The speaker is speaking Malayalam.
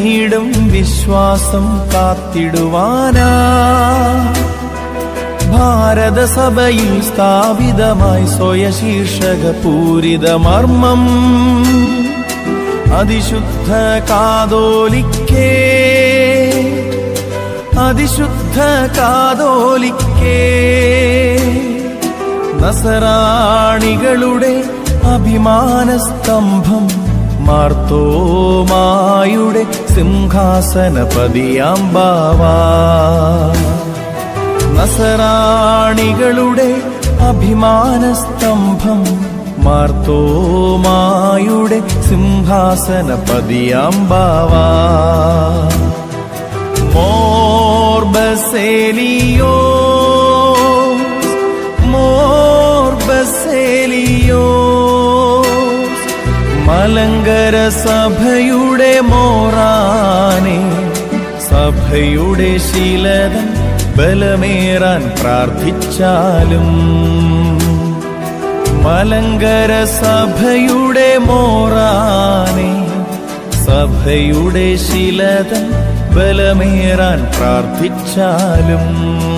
എന്നിടും വിശ്വാസം കാത്തിടുവാനാ ഭാരതസഭയിൽ സ്ഥാപിതമായി സ്വയശീർഷക പൂരിത മർമ്മം അതിശുദ്ധ കാതോലിക്കേ അതിശുദ്ധ കാതോലിക്കേ നസറാണികളുടെ അഭിമാനസ്തംഭം മാർത്തോമായുടെ സിംഹാസനപതിയാം ബാവാ നസറാണികളുടെ അഭിമാനസ്തംഭം മാർത്തോമായുടെ സിംഹാസനപതിയാം ബാവാ മോർബസേലിയോ മോർബസേലിയോ മലങ്കര സഭയുടെ മോറാനെ സഭയുടെ ശീലതൻ ബലമേറാൻ പ്രാർത്ഥിച്ചാലും മലങ്കര സഭയുടെ മോറാനെ സഭയുടെ ശിലതൻ ബലമേറാൻ പ്രാർത്ഥിച്ചാലും